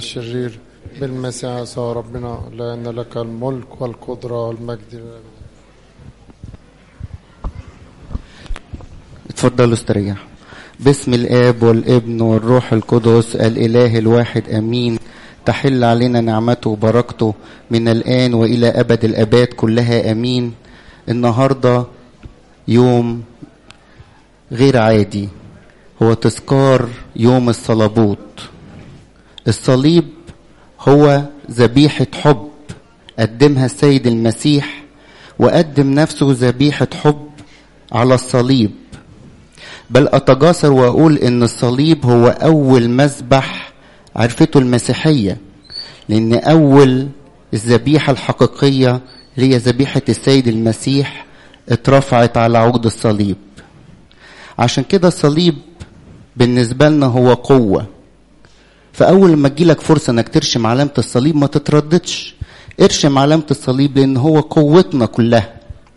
الشرير بالمسيح يسوع ربنا لأن لك الملك والقدرة والمجد للأبد. اتفضلوا استريحوا باسم الاب والابن والروح القدس الاله الواحد امين تحل علينا نعمته وبركته من الان والى ابد الاباد كلها امين النهارده يوم غير عادي هو تذكار يوم الصليبوت الصليب هو ذبيحه حب قدمها السيد المسيح وقدم نفسه ذبيحه حب على الصليب بل أتجاسر وأقول إن الصليب هو أول مذبح عرفته المسيحية لأن أول الذبيحة الحقيقية اللي هي ذبيحة السيد المسيح اترفعت على عود الصليب عشان كده الصليب بالنسبة لنا هو قوة فأول ما تجيلك فرصة إنك ترشم علامة الصليب ما تترددش ارشم علامة الصليب لأن هو قوتنا كلها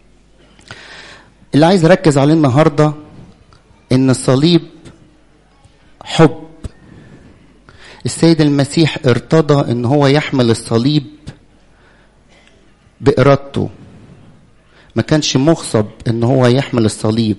اللي عايز أركز عليه النهارده ان الصليب حب السيد المسيح ارتضى ان هو يحمل الصليب بارادته ما كانش مغصب ان هو يحمل الصليب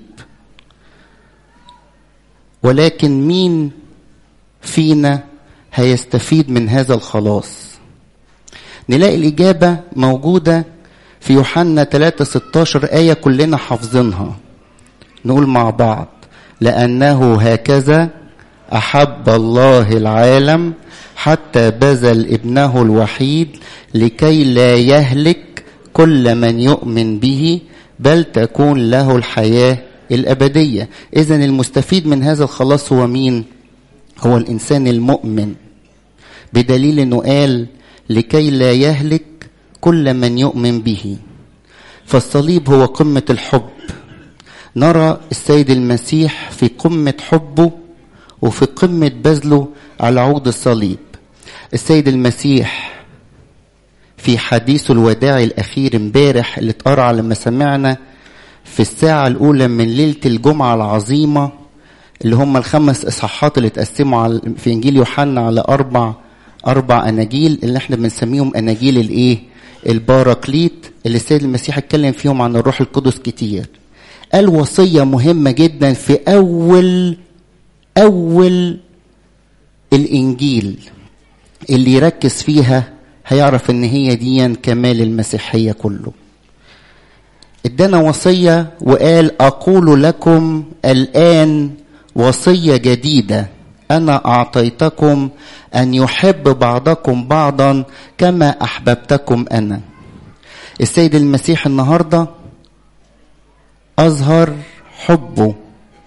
ولكن مين فينا هيستفيد من هذا الخلاص نلاقي الإجابة موجودة في يوحنا 3 16 آية كلنا حافظينها نقول مع بعض لأنه هكذا أحب الله العالم حتى بذل ابنه الوحيد لكي لا يهلك كل من يؤمن به بل تكون له الحياة الأبدية إذا المستفيد من هذا الخلاص هو مين؟ هو الإنسان المؤمن بدليل أنه قال لكي لا يهلك كل من يؤمن به فالصليب هو قمة الحب نرى السيد المسيح في قمة حبه وفي قمة بذله على عود الصليب السيد المسيح في حديثه الوداعي الأخير امبارح اللي اتقرع لما سمعنا في الساعة الأولى من ليلة الجمعة العظيمة اللي هم الخمس إصحاحات اللي اتقسموا في إنجيل يوحنا على أربع أربع أناجيل اللي احنا بنسميهم أناجيل الإيه؟ الباراكليت اللي السيد المسيح اتكلم فيهم عن الروح القدس كتير. قال وصية مهمة جدا في أول أول الإنجيل اللي يركز فيها هيعرف إن هي دي كمال المسيحية كله. ادانا وصية وقال أقول لكم الآن وصية جديدة أنا أعطيتكم أن يحب بعضكم بعضا كما أحببتكم أنا. السيد المسيح النهارده أظهر حبه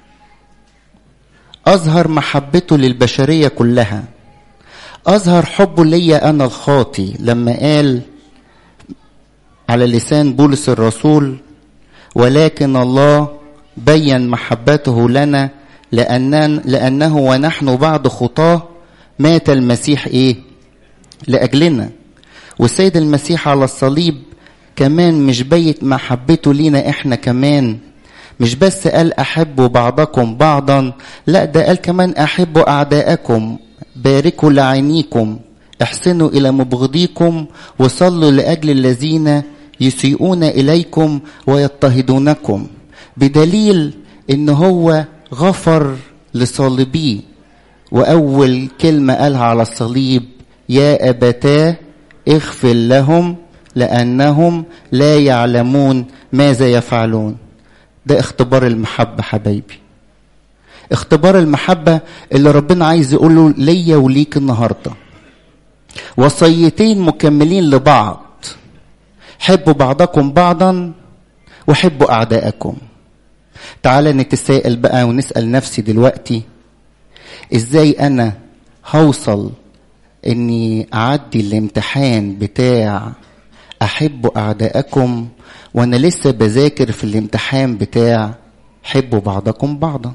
أظهر محبته للبشرية كلها أظهر حبه ليا أنا الخاطي لما قال على لسان بولس الرسول ولكن الله بين محبته لنا لأنن لأنه ونحن بعد خطاه مات المسيح إيه لأجلنا والسيد المسيح على الصليب كمان مش بيت محبته لينا احنا كمان مش بس قال احبوا بعضكم بعضا لا ده قال كمان احبوا اعداءكم باركوا لعينيكم احسنوا الى مبغضيكم وصلوا لاجل الذين يسيئون اليكم ويضطهدونكم بدليل ان هو غفر لصالبيه واول كلمه قالها على الصليب يا ابتاه اغفر لهم لأنهم لا يعلمون ماذا يفعلون ده اختبار المحبة حبايبي اختبار المحبة اللي ربنا عايز يقوله ليا وليك النهاردة وصيتين مكملين لبعض حبوا بعضكم بعضا وحبوا أعداءكم تعال نتساءل بقى ونسأل نفسي دلوقتي ازاي أنا هوصل اني اعدي الامتحان بتاع احبوا اعداءكم وانا لسه بذاكر في الامتحان بتاع حبوا بعضكم بعضا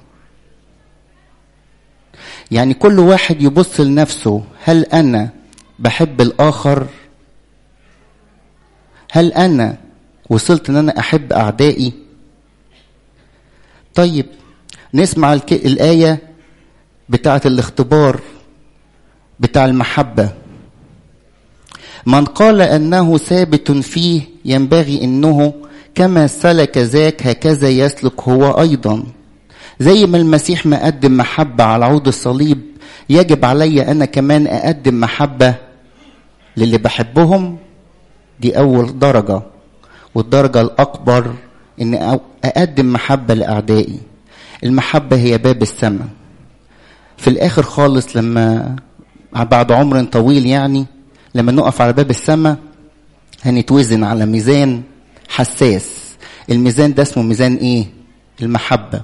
يعني كل واحد يبص لنفسه هل انا بحب الاخر هل انا وصلت ان انا احب اعدائي طيب نسمع الايه بتاعه الاختبار بتاع المحبة من قال أنه ثابت فيه ينبغي أنه كما سلك ذاك هكذا يسلك هو أيضا زي ما المسيح ما قدم محبة على عود الصليب يجب علي أنا كمان أقدم محبة للي بحبهم دي أول درجة والدرجة الأكبر إن أقدم محبة لأعدائي المحبة هي باب السماء في الآخر خالص لما بعد عمر طويل يعني لما نقف على باب السماء هنتوزن على ميزان حساس الميزان ده اسمه ميزان ايه المحبة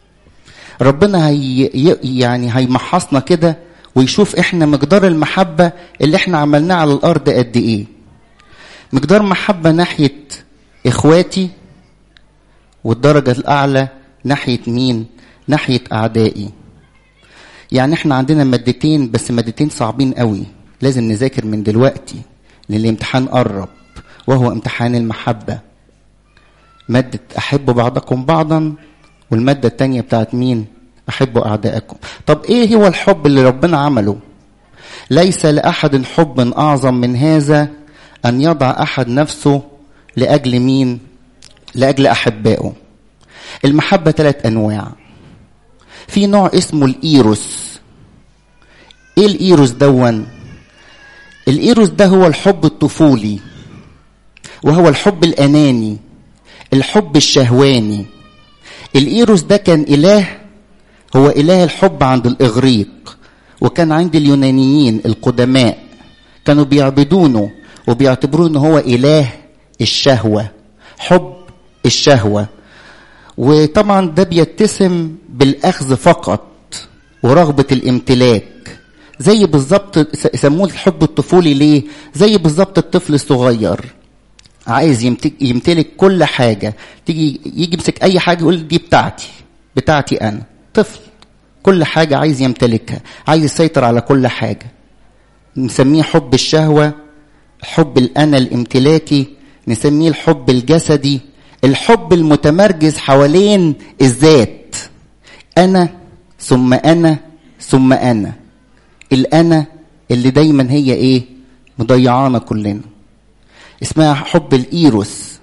ربنا هي يعني هيمحصنا كده ويشوف احنا مقدار المحبة اللي احنا عملناه على الارض قد ايه مقدار محبة ناحية اخواتي والدرجة الاعلى ناحية مين ناحية اعدائي يعني احنا عندنا مادتين بس مادتين صعبين قوي لازم نذاكر من دلوقتي لان الامتحان قرب وهو امتحان المحبة مادة أحبوا بعضكم بعضا والمادة التانية بتاعت مين أحبوا أعدائكم طب إيه هو الحب اللي ربنا عمله ليس لأحد حب أعظم من هذا أن يضع أحد نفسه لأجل مين لأجل أحبائه المحبة ثلاث أنواع في نوع اسمه الإيروس إيه الإيروس دون الإيروس ده هو الحب الطفولي وهو الحب الأناني الحب الشهواني الإيروس ده كان إله هو إله الحب عند الإغريق وكان عند اليونانيين القدماء كانوا بيعبدونه وبيعتبروه ان هو إله الشهوة حب الشهوة وطبعا ده بيتسم بالأخذ فقط ورغبة الامتلاك زي بالظبط سموه الحب الطفولي ليه زي بالظبط الطفل الصغير عايز يمتلك كل حاجة تيجي يجي يمسك أي حاجة يقول دي بتاعتي بتاعتي أنا طفل كل حاجة عايز يمتلكها عايز يسيطر على كل حاجة نسميه حب الشهوة حب الأنا الامتلاكي نسميه الحب الجسدي الحب المتمركز حوالين الذات أنا ثم أنا ثم أنا الأنا اللي دايما هي إيه مضيعانا كلنا اسمها حب الإيروس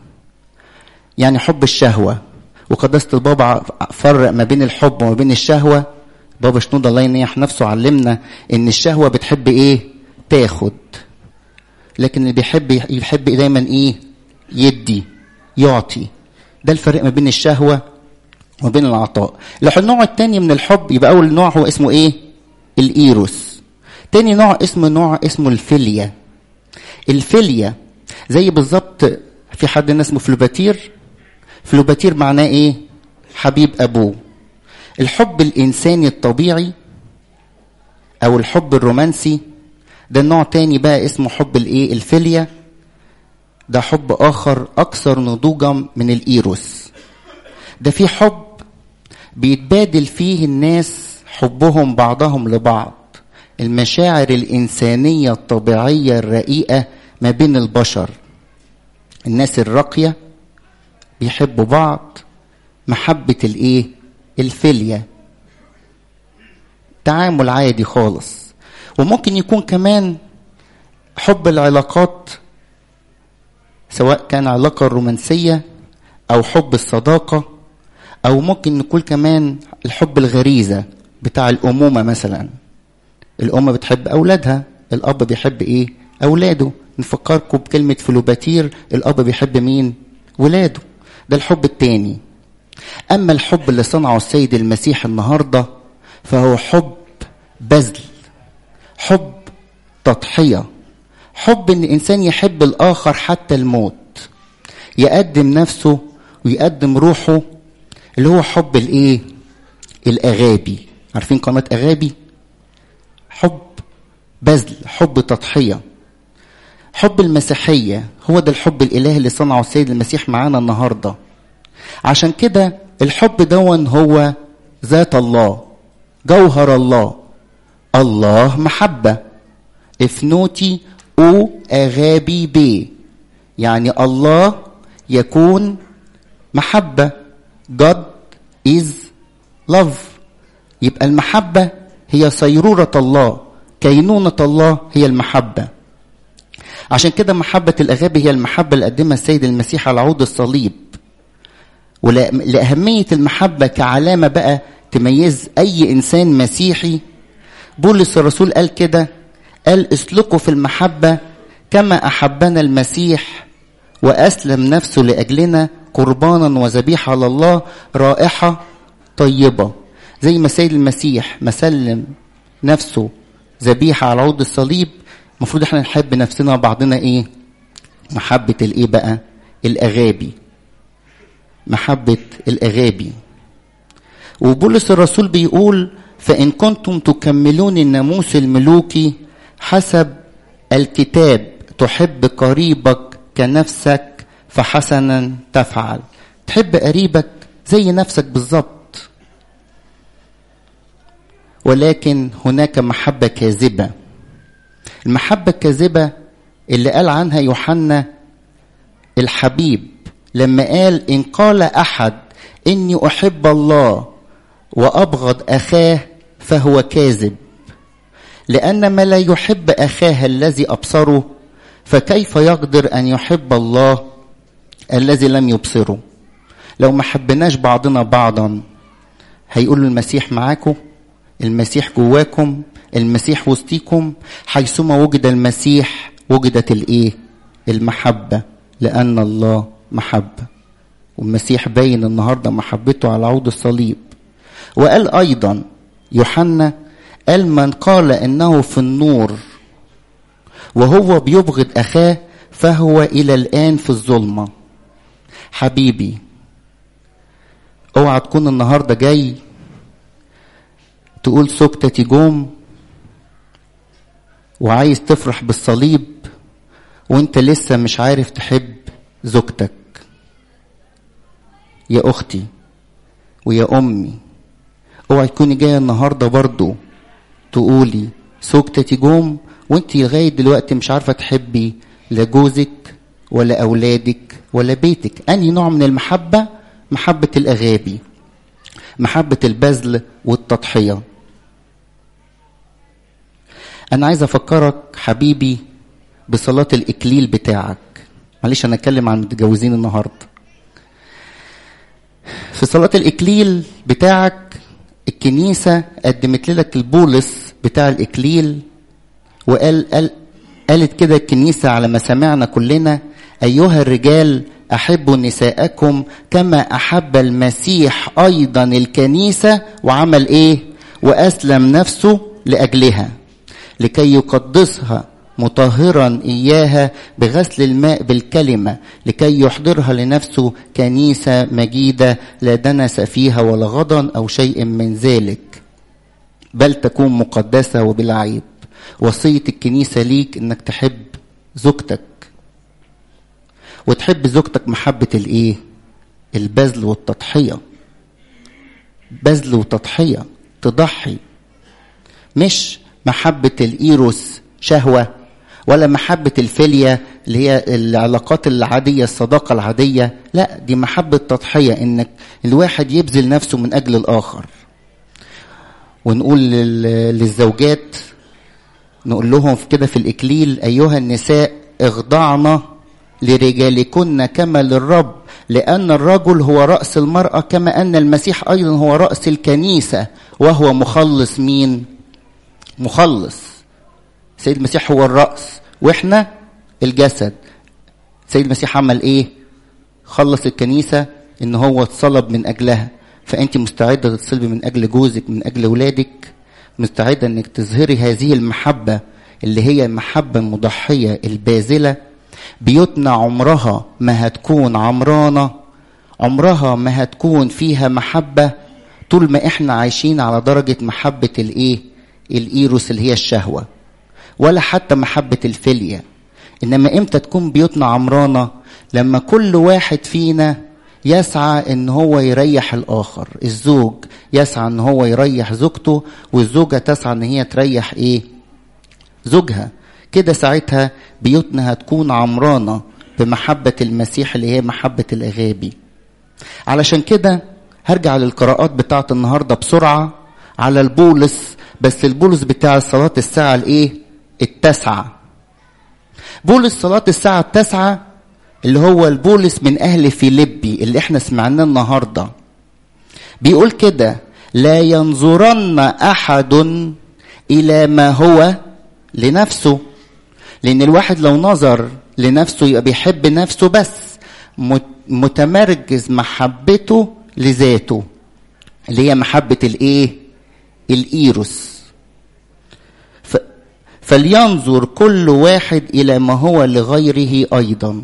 يعني حب الشهوة وقداسة البابا فرق ما بين الحب وما بين الشهوة بابا شنود الله ينيح نفسه علمنا ان الشهوة بتحب ايه تاخد لكن اللي بيحب يحب دايما ايه يدي يعطي ده الفرق ما بين الشهوة وما بين العطاء لو النوع التاني من الحب يبقى اول نوع هو اسمه ايه الايروس تاني نوع اسمه نوع اسمه الفيليا الفيليا زي بالظبط في حد اسمه فلوباتير فلوباتير معناه ايه حبيب ابوه الحب الانساني الطبيعي او الحب الرومانسي ده نوع تاني بقى اسمه حب الايه الفيليا ده حب اخر اكثر نضوجا من الايروس ده في حب بيتبادل فيه الناس حبهم بعضهم لبعض المشاعر الانسانيه الطبيعيه الرقيقه ما بين البشر الناس الراقيه بيحبوا بعض محبه الايه الفيليا تعامل عادي خالص وممكن يكون كمان حب العلاقات سواء كان علاقة رومانسية أو حب الصداقة أو ممكن نقول كمان الحب الغريزة بتاع الأمومة مثلا الأم بتحب أولادها الأب بيحب إيه؟ أولاده نفكركم بكلمة فلوباتير الأب بيحب مين؟ ولاده ده الحب التاني أما الحب اللي صنعه السيد المسيح النهاردة فهو حب بذل حب تضحية حب ان الانسان يحب الاخر حتى الموت يقدم نفسه ويقدم روحه اللي هو حب الايه الاغابي عارفين قناه اغابي حب بذل حب تضحيه حب المسيحيه هو ده الحب الالهي اللي صنعه السيد المسيح معانا النهارده عشان كده الحب دون هو ذات الله جوهر الله الله محبه افنوتي او اغابي بي يعني الله يكون محبه God is love يبقى المحبه هي صيروره الله كينونة الله هي المحبة عشان كده محبة الأغابي هي المحبة اللي قدمها السيد المسيح على عود الصليب ولأهمية المحبة كعلامة بقى تميز أي إنسان مسيحي بولس الرسول قال كده قال اسلكوا في المحبة كما أحبنا المسيح وأسلم نفسه لأجلنا قربانا وذبيحة على الله رائحة طيبة زي ما سيد المسيح مسلم نفسه ذبيحة على عود الصليب المفروض احنا نحب نفسنا وبعضنا ايه محبة الايه بقى الاغابي محبة الاغابي وبولس الرسول بيقول فإن كنتم تكملون الناموس الملوكي حسب الكتاب تحب قريبك كنفسك فحسنا تفعل تحب قريبك زي نفسك بالظبط ولكن هناك محبة كاذبة المحبة الكاذبة اللي قال عنها يوحنا الحبيب لما قال إن قال أحد إني أحب الله وأبغض أخاه فهو كاذب لأن ما لا يحب أخاه الذي أبصره فكيف يقدر أن يحب الله الذي لم يبصره لو ما حبناش بعضنا بعضا هيقول المسيح معاكم المسيح جواكم المسيح وسطيكم حيثما وجد المسيح وجدت الايه المحبة لأن الله محبة والمسيح باين النهاردة محبته على عود الصليب وقال أيضا يوحنا قال من قال إنه في النور وهو بيبغض أخاه فهو إلى الآن في الظلمة حبيبي اوعى تكون النهاردة جاي تقول سكتتي جوم وعايز تفرح بالصليب وانت لسه مش عارف تحب زوجتك يا اختي ويا امي اوعي تكوني جايه النهارده برضو تقولي زوجتي جوم وانت لغايه دلوقتي مش عارفه تحبي لا جوزك ولا اولادك ولا بيتك انهي نوع من المحبه محبه الاغابي محبه البذل والتضحيه انا عايز افكرك حبيبي بصلاه الاكليل بتاعك معلش انا اتكلم عن المتجوزين النهارده في صلاه الاكليل بتاعك الكنيسه قدمت لك البولس بتاع الاكليل وقال قال قالت كده الكنيسه على ما سمعنا كلنا ايها الرجال احبوا نساءكم كما احب المسيح ايضا الكنيسه وعمل ايه واسلم نفسه لاجلها لكي يقدسها مطهرا اياها بغسل الماء بالكلمه لكي يحضرها لنفسه كنيسه مجيده لا دنس فيها ولا غضن او شيء من ذلك بل تكون مقدسه وبلا عيب وصيه الكنيسه ليك انك تحب زوجتك وتحب زوجتك محبه الايه البذل والتضحيه بذل وتضحيه تضحي مش محبه الايروس شهوه ولا محبة الفيليا اللي هي العلاقات العادية الصداقة العادية لا دي محبة تضحية انك الواحد يبذل نفسه من اجل الاخر ونقول للزوجات نقول لهم كده في الاكليل ايها النساء اخضعنا لرجالكن كما للرب لان الرجل هو راس المراه كما ان المسيح ايضا هو راس الكنيسه وهو مخلص مين مخلص سيد المسيح هو الرأس واحنا الجسد سيد المسيح عمل ايه خلص الكنيسة ان هو اتصلب من اجلها فانت مستعدة تتصلبي من اجل جوزك من اجل ولادك مستعدة انك تظهري هذه المحبة اللي هي المحبة المضحية الباذلة بيوتنا عمرها ما هتكون عمرانة عمرها ما هتكون فيها محبة طول ما احنا عايشين على درجة محبة الايه الايروس اللي هي الشهوه ولا حتى محبة الفلية إنما إمتى تكون بيوتنا عمرانة لما كل واحد فينا يسعى إن هو يريح الآخر الزوج يسعى إن هو يريح زوجته والزوجة تسعى إن هي تريح إيه زوجها كده ساعتها بيوتنا هتكون عمرانة بمحبة المسيح اللي هي محبة الأغابي علشان كده هرجع للقراءات بتاعت النهاردة بسرعة على البولس بس البولس بتاع صلاة الساعة الايه التاسعة بولس صلاة الساعة التاسعة اللي هو البولس من أهل فيليبي اللي احنا سمعناه النهاردة بيقول كده لا ينظرن أحد إلى ما هو لنفسه لأن الواحد لو نظر لنفسه يبقى بيحب نفسه بس متمركز محبته لذاته اللي هي محبة الايه الايروس ف... فلينظر كل واحد الى ما هو لغيره ايضا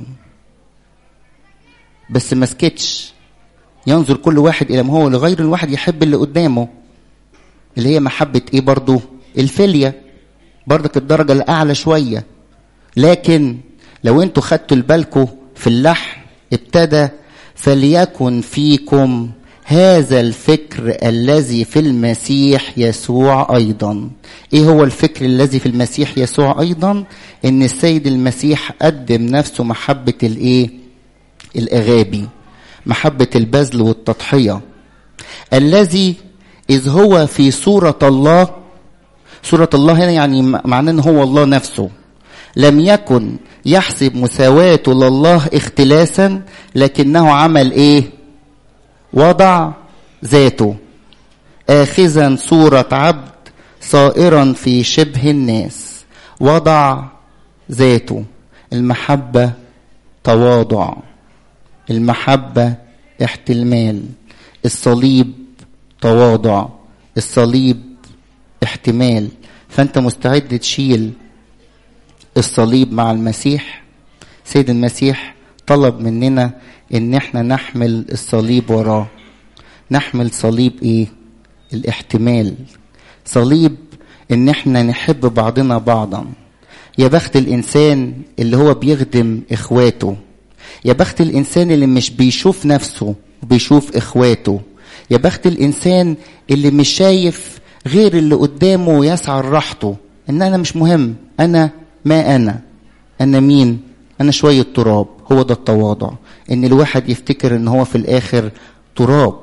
بس ما سكتش ينظر كل واحد الى ما هو لغيره الواحد يحب اللي قدامه اللي هي محبة ايه برضو الفلية برضك الدرجة الأعلى شوية لكن لو انتوا خدتوا بالكم في اللحن ابتدى فليكن فيكم هذا الفكر الذي في المسيح يسوع ايضا ايه هو الفكر الذي في المسيح يسوع ايضا ان السيد المسيح قدم نفسه محبه الايه الاغابي محبه البذل والتضحيه الذي اذ هو في صوره الله صوره الله هنا يعني معناه ان هو الله نفسه لم يكن يحسب مساواته لله اختلاسا لكنه عمل ايه وضع ذاته آخذا صورة عبد صائرا في شبه الناس وضع ذاته المحبة تواضع المحبة احتمال الصليب تواضع الصليب احتمال فانت مستعد تشيل الصليب مع المسيح سيد المسيح طلب مننا ان احنا نحمل الصليب وراه نحمل صليب ايه الاحتمال صليب ان احنا نحب بعضنا بعضا يا بخت الانسان اللي هو بيخدم اخواته يا بخت الانسان اللي مش بيشوف نفسه وبيشوف اخواته يا بخت الانسان اللي مش شايف غير اللي قدامه ويسعى لراحته ان انا مش مهم انا ما انا انا مين انا شويه تراب هو ده التواضع ان الواحد يفتكر ان هو في الاخر تراب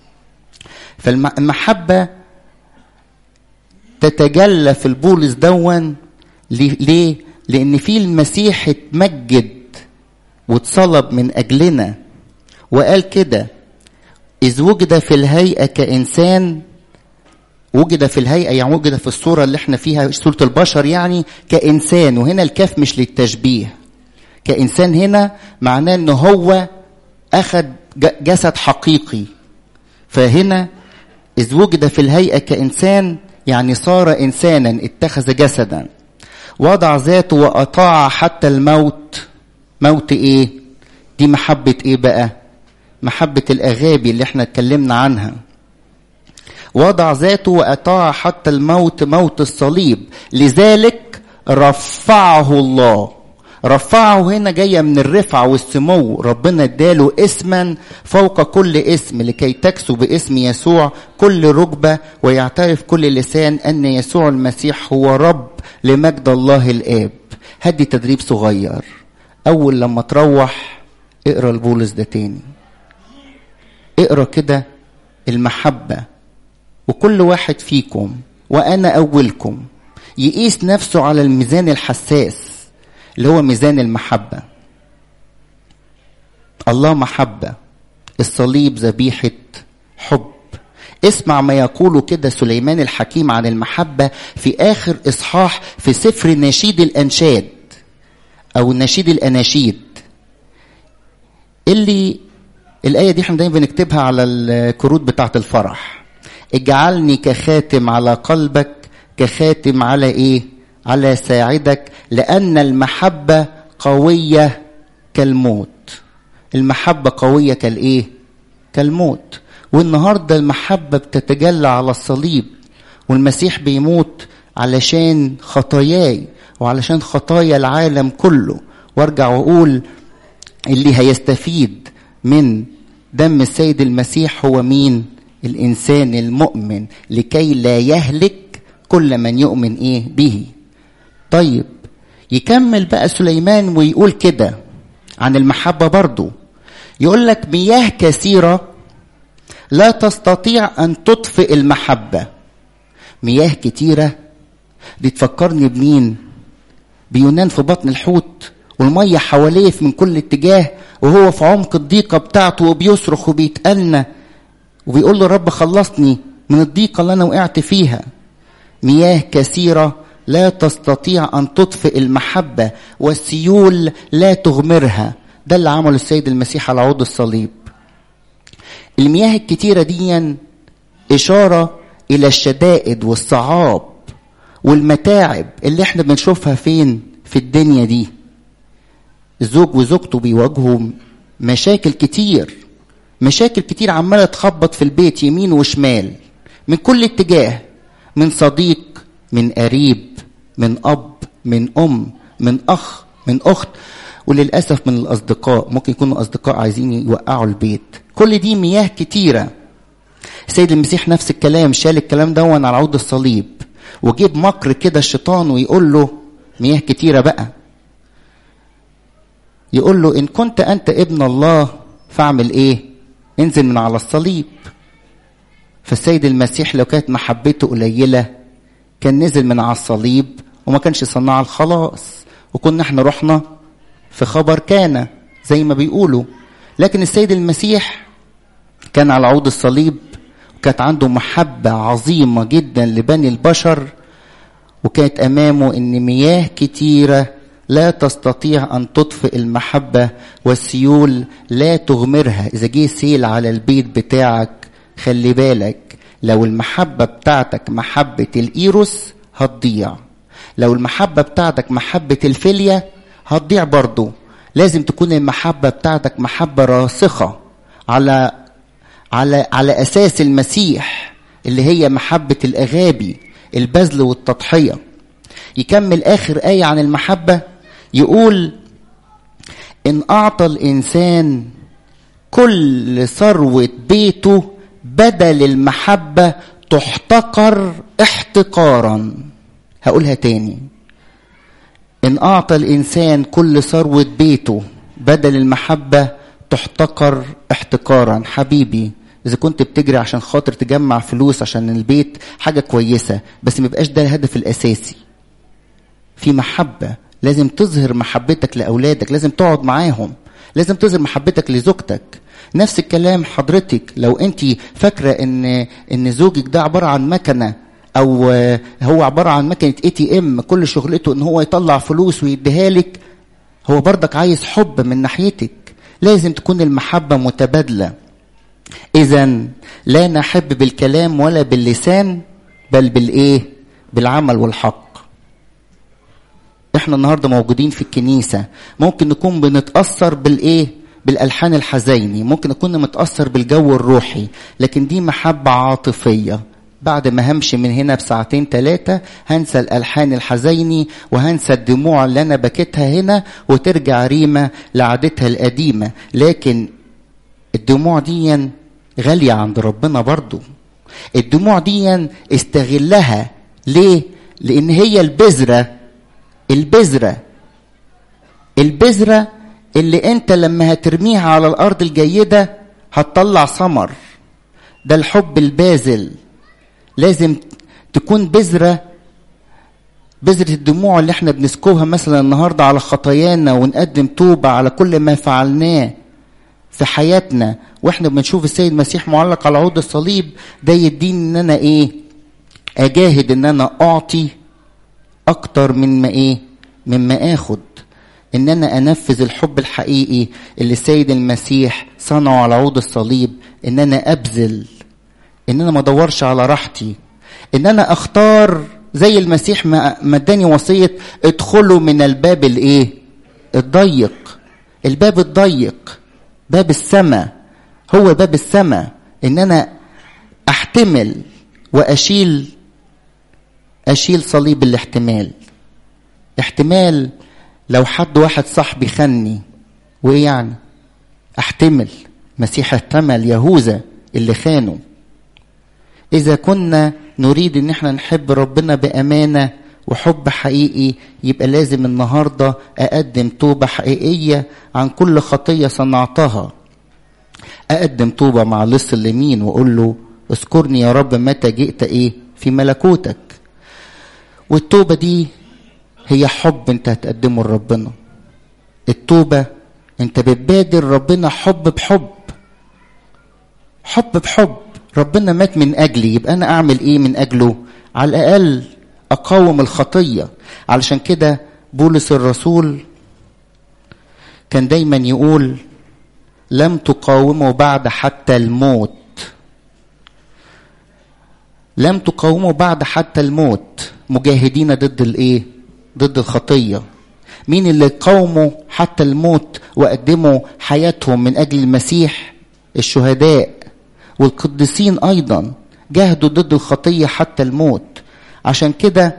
فالمحبه تتجلى في البولس دون ليه لان في المسيح اتمجد واتصلب من اجلنا وقال كده اذ وجد في الهيئه كانسان وجد في الهيئه يعني وجد في الصوره اللي احنا فيها صوره البشر يعني كانسان وهنا الكاف مش للتشبيه كانسان هنا معناه ان هو اخذ جسد حقيقي فهنا اذ وجد في الهيئه كانسان يعني صار انسانا اتخذ جسدا وضع ذاته واطاع حتى الموت موت ايه دي محبه ايه بقى محبه الاغابي اللي احنا اتكلمنا عنها وضع ذاته واطاع حتى الموت موت الصليب لذلك رفعه الله رفعه هنا جايه من الرفعه والسمو ربنا اداله اسما فوق كل اسم لكي تكسو باسم يسوع كل ركبه ويعترف كل لسان ان يسوع المسيح هو رب لمجد الله الاب هدي تدريب صغير اول لما تروح اقرا البولس ده تاني اقرا كده المحبه وكل واحد فيكم وانا اولكم يقيس نفسه على الميزان الحساس اللي هو ميزان المحبه الله محبه الصليب ذبيحه حب اسمع ما يقوله كده سليمان الحكيم عن المحبه في اخر اصحاح في سفر نشيد الانشاد او نشيد الاناشيد اللي الايه دي احنا دايما بنكتبها على الكروت بتاعه الفرح اجعلني كخاتم على قلبك كخاتم على ايه على ساعدك لان المحبه قويه كالموت المحبه قويه كالايه كالموت والنهارده المحبه بتتجلى على الصليب والمسيح بيموت علشان خطاياي وعلشان خطايا العالم كله وارجع واقول اللي هيستفيد من دم السيد المسيح هو مين الانسان المؤمن لكي لا يهلك كل من يؤمن ايه به طيب يكمل بقى سليمان ويقول كده عن المحبة برضو يقول لك مياه كثيرة لا تستطيع أن تطفئ المحبة مياه كتيرة دي تفكرني بمين بيونان في بطن الحوت والمية حواليه من كل اتجاه وهو في عمق الضيقة بتاعته وبيصرخ وبيتأنى وبيقول له رب خلصني من الضيقة اللي أنا وقعت فيها مياه كثيرة لا تستطيع أن تطفئ المحبة والسيول لا تغمرها ده اللي عمله السيد المسيح على عود الصليب المياه الكتيرة دي إشارة إلى الشدائد والصعاب والمتاعب اللي احنا بنشوفها فين في الدنيا دي الزوج وزوجته بيواجهوا مشاكل كتير مشاكل كتير عمالة تخبط في البيت يمين وشمال من كل اتجاه من صديق من قريب من أب من أم من أخ من أخت وللأسف من الأصدقاء ممكن يكونوا أصدقاء عايزين يوقعوا البيت كل دي مياه كتيرة السيد المسيح نفس الكلام شال الكلام دون على عود الصليب وجيب مكر كده الشيطان ويقول له مياه كتيرة بقى يقول له إن كنت أنت ابن الله فاعمل إيه انزل من على الصليب فالسيد المسيح لو كانت محبته قليلة كان نزل من على الصليب وما كانش صنع الخلاص وكنا احنا رحنا في خبر كان زي ما بيقولوا لكن السيد المسيح كان على عود الصليب وكانت عنده محبة عظيمة جدا لبني البشر وكانت أمامه إن مياه كتيرة لا تستطيع أن تطفئ المحبة والسيول لا تغمرها إذا جه سيل على البيت بتاعك خلي بالك لو المحبة بتاعتك محبة الإيروس هتضيع لو المحبة بتاعتك محبة الفيليا هتضيع برضو لازم تكون المحبة بتاعتك محبة راسخة على على على أساس المسيح اللي هي محبة الأغابي البذل والتضحية يكمل آخر آية عن المحبة يقول إن أعطى الإنسان كل ثروة بيته بدل المحبة تحتقر احتقارا هقولها تاني إن أعطى الإنسان كل ثروة بيته بدل المحبة تحتقر احتقارا حبيبي إذا كنت بتجري عشان خاطر تجمع فلوس عشان البيت حاجة كويسة بس ما يبقاش ده الهدف الأساسي في محبة لازم تظهر محبتك لأولادك لازم تقعد معاهم لازم تظهر محبتك لزوجتك نفس الكلام حضرتك لو انت فاكره ان ان زوجك ده عباره عن مكنه او هو عباره عن مكنه اي تي ام كل شغلته ان هو يطلع فلوس ويديها لك هو برضك عايز حب من ناحيتك لازم تكون المحبه متبادله اذا لا نحب بالكلام ولا باللسان بل بالايه بالعمل والحق احنا النهارده موجودين في الكنيسه ممكن نكون بنتاثر بالايه بالالحان الحزيني ممكن اكون متاثر بالجو الروحي لكن دي محبه عاطفيه بعد ما همشي من هنا بساعتين ثلاثة هنسى الألحان الحزيني وهنسى الدموع اللي أنا بكيتها هنا وترجع ريمة لعادتها القديمة لكن الدموع دي غالية عند ربنا برضو الدموع دي استغلها ليه؟ لأن هي البذرة البذرة البذرة اللي انت لما هترميها على الارض الجيدة هتطلع ثمر ده الحب الباذل لازم تكون بذرة بذرة الدموع اللي احنا بنسكبها مثلا النهاردة على خطايانا ونقدم توبة على كل ما فعلناه في حياتنا واحنا بنشوف السيد المسيح معلق على عود الصليب ده يديني ان انا ايه اجاهد ان انا اعطي اكتر من ما ايه مما اخد ان انا انفذ الحب الحقيقي اللي السيد المسيح صنعه على عود الصليب ان انا ابذل ان انا ما ادورش على راحتي ان انا اختار زي المسيح ما اداني وصيه ادخلوا من الباب الايه الضيق الباب الضيق باب السماء هو باب السماء ان انا احتمل واشيل اشيل صليب الاحتمال احتمال لو حد واحد صاحبي خني وايه يعني احتمل مسيح احتمل يهوذا اللي خانه اذا كنا نريد ان احنا نحب ربنا بامانه وحب حقيقي يبقى لازم النهارده اقدم توبه حقيقيه عن كل خطيه صنعتها اقدم توبه مع لص اليمين واقول له اذكرني يا رب متى جئت ايه في في ملكوتك والتوبة دي هي حب انت هتقدمه لربنا التوبة انت بتبادر ربنا حب بحب حب بحب ربنا مات من اجلي يبقى انا اعمل ايه من اجله على الاقل اقاوم الخطيه علشان كده بولس الرسول كان دايما يقول لم تقاوموا بعد حتى الموت لم تقاوموا بعد حتى الموت مجاهدين ضد الايه ضد الخطيه مين اللي قاوموا حتى الموت وقدموا حياتهم من اجل المسيح الشهداء والقديسين ايضا جاهدوا ضد الخطيه حتى الموت عشان كده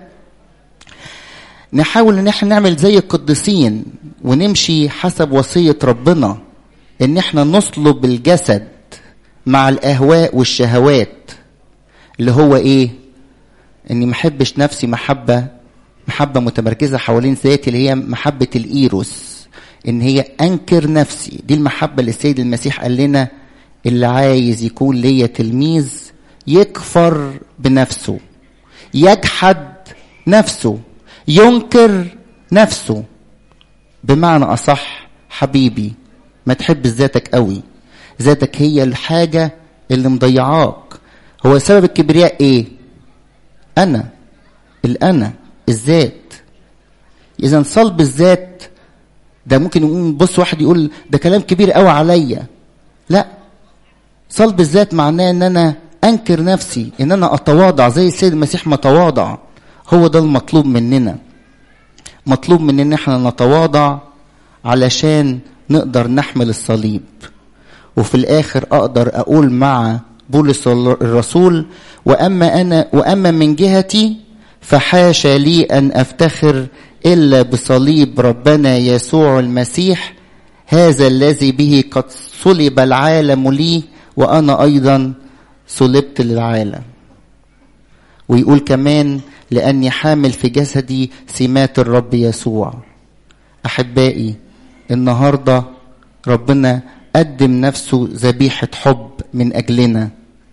نحاول ان احنا نعمل زي القديسين ونمشي حسب وصيه ربنا ان احنا نصلب الجسد مع الاهواء والشهوات اللي هو ايه اني ما احبش نفسي محبه محبه متمركزه حوالين ذاتي اللي هي محبه الايروس ان هي انكر نفسي دي المحبه اللي السيد المسيح قال لنا اللي عايز يكون ليا تلميذ يكفر بنفسه يجحد نفسه ينكر نفسه بمعنى اصح حبيبي ما تحب ذاتك قوي ذاتك هي الحاجه اللي مضيعاك هو سبب الكبرياء ايه انا الانا الذات اذا صلب الذات ده ممكن يقول بص واحد يقول ده كلام كبير قوي عليا لا صلب الذات معناه ان انا انكر نفسي ان انا اتواضع زي السيد المسيح ما تواضع هو ده المطلوب مننا مطلوب مننا احنا نتواضع علشان نقدر نحمل الصليب وفي الاخر اقدر اقول مع بولس الرسول واما انا واما من جهتي فحاشا لي ان افتخر الا بصليب ربنا يسوع المسيح هذا الذي به قد صلب العالم لي وانا ايضا صلبت للعالم ويقول كمان لاني حامل في جسدي سمات الرب يسوع احبائي النهارده ربنا قدم نفسه ذبيحه حب من اجلنا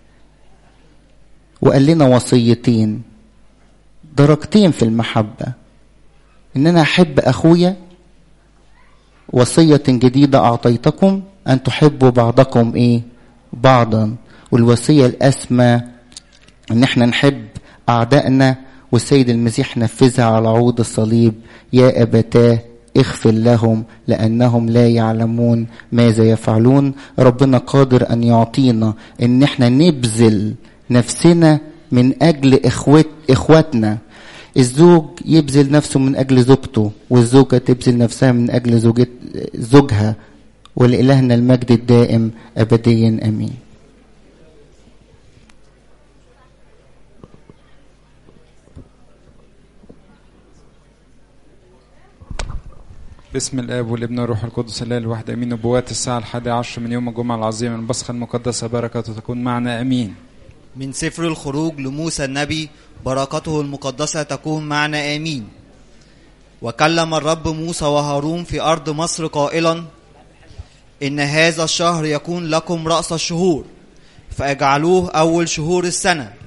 وقال لنا وصيتين درجتين في المحبه ان انا احب اخويا وصيه جديده اعطيتكم ان تحبوا بعضكم ايه بعضا والوصيه الاسمى ان احنا نحب اعدائنا والسيد المسيح نفذها على عود الصليب يا ابتاه اغفر لهم لانهم لا يعلمون ماذا يفعلون ربنا قادر ان يعطينا ان احنا نبذل نفسنا من اجل اخوت اخواتنا الزوج يبذل نفسه من اجل زوجته والزوجه تبذل نفسها من اجل زوجت زوجها ولإلهنا المجد الدائم ابديا امين باسم الاب والابن والروح القدس الله الواحد امين نبوات الساعه الحادية عشر من يوم الجمعه العظيم البصخه المقدسه بركته تكون معنا امين من سفر الخروج لموسى النبي بركته المقدسة تكون معنا آمين وكلم الرب موسى وهارون في أرض مصر قائلا إن هذا الشهر يكون لكم رأس الشهور فاجعلوه أول شهور السنة